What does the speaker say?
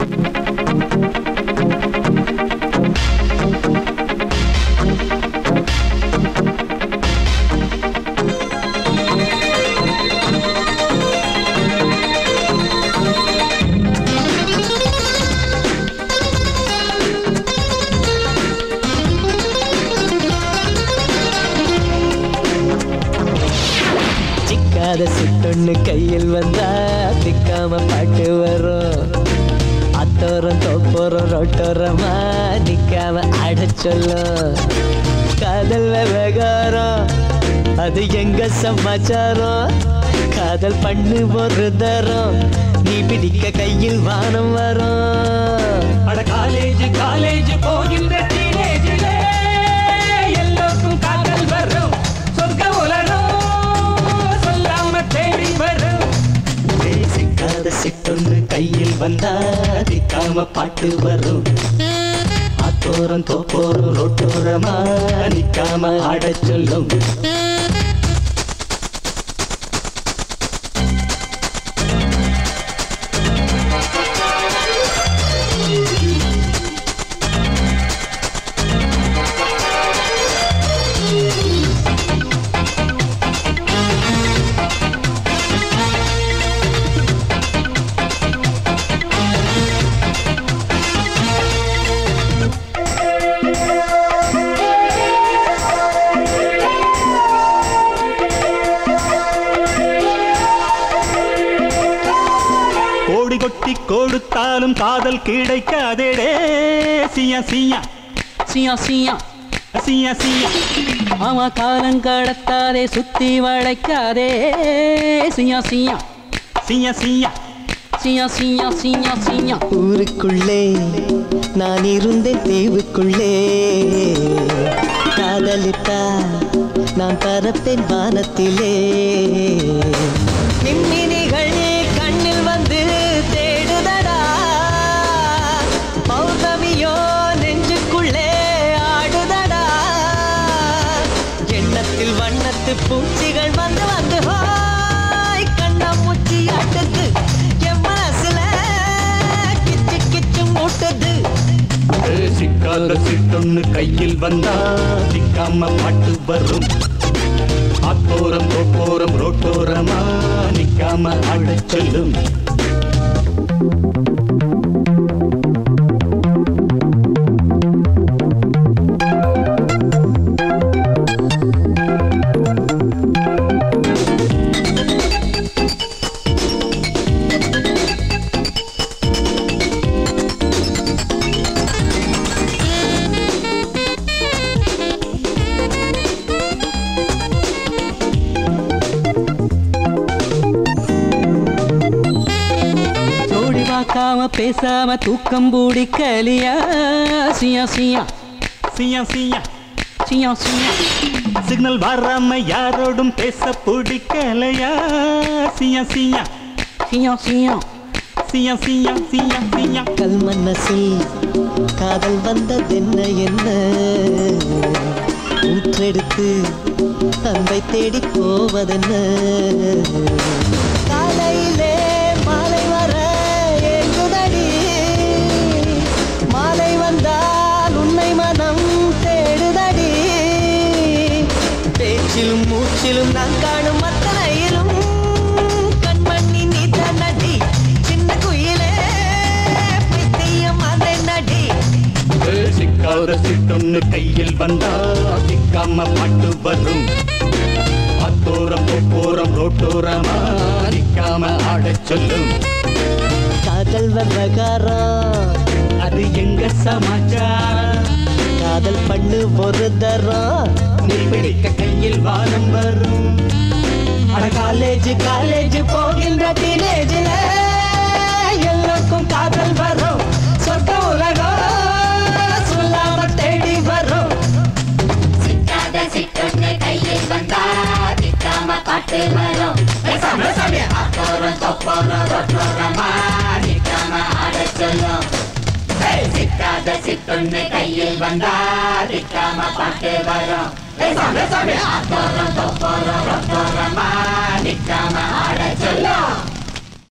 சிக்காத சிட்டொன்னு கையில் வந்தா திக்காம பாட்டு வரும் அத்தோரம் தோப்போரம் ரோட்டோரமா நிக்காம ஆட சொல்லும் காதல் விவகாரம் அது எங்க சமாச்சாரம் காதல் பண்ணு ஒரு தரம் நீ பிடிக்க கையில் வானம் வரும் அட காலேஜ் காலேஜ் போகின்ற டீனேஜில் எல்லோருக்கும் காதல் வரும் சொர்க்க உலகம் சொல்லாம தேடி வரும் சிக்காத சிட்டொன்று கையில் வந்தா திக்காம பாட்டு வரும் அத்தோரம் தோப்போரம் ரோட்டோரமா நிக்காம ஆடச் சொல்லும் கோடி கொட்டி கொடுத்தாலும் காதல் கிடைக்காதேடே சியா சியா சியா சியா சியா சியா ஆமா காலம் கடத்தாதே சுத்தி வளைக்காதே சியா சியா சியா சியா சியா சியா சியா சியா ஊருக்குள்ளே நான் இருந்தேன் தீவுக்குள்ளே காதலித்தா நான் பரப்பேன் வானத்திலே மின்மினிகள் கண்ணில் வந்து தேடுதடா பௌர்ணமியோ நெஞ்சுக்குள்ளே ஆடுதடா எண்ணத்தில் வண்ணத்து பூச்சிகள் வந்து வந்து ஹாய் கண்ணாமூச்சி ஆட்டுது என் மனசுல கிச்சு கிச்சு மூட்டுது சிக்காத சிட்டொன்னு கையில் வந்தா சிக்காம பாட்டு வரும் அத்தோரம் தோப்போரம் ரோட்டோரமா நிக்காம ஆடச் சொல்லும் ஜோடி பார்க்காம பேசாம தூக்கம் பிடிக்கலியா சியா சியா சியா சியா சியா சியா சிக்னல் வராம யாரோடும் பேச பிடிக்கலையா சியா சியா சியா சியா சியா சியா சியா சியா கல் மனசில் காதல் வந்ததென்ன என்ன ஊற்றெடுத்து அன்பை தேடி போவதென்ன காலையிலே மாலை வர ஏங்குதடி மாலை வந்தால் உன்னை மனம் தேடுதடி பேச்சிலும் மூச்சிலும் நான் காணும் அத்தனையிலும் கண்மணி நீ நடி சின்ன குயிலே பித்தியம் அதை நடி சிக்காத சிட்டொன்னு கையில் வந்தா சிக்காம பாட்டு வரும் அத்தோரம் போரம் ரோட்டோரமா நிக்காம ஆடச் சொல்லும் காதல் விவகாரம் அது எங்க சமாச்சாரம் காதல் பண்ணு ஒரு தரம் நீ பிடிக்க கையில் வானம் வரும் அட காலேஜ் காலேஜ் போகின்ற டீனேஜில் எல்லோருக்கும் காதல் வரும் சொர்க்க உலகம் சொல்லாம தேடி வரும் சிக்காத சிட்டொன்னு கையில் வந்தா திக்காம பாட்டு வரும் அப்போரம் தொப்போரம் ரொட்டோரமா நிக்காம ஆடச் சொல்லும் சிக்காத சிட்டொன்னு கையில் வந்தா திக்காம பாட்டு வரும் அப்போரம் தொப்போரம் ரொட்டோரமா நிக்காம ஆடச் சொல்லும்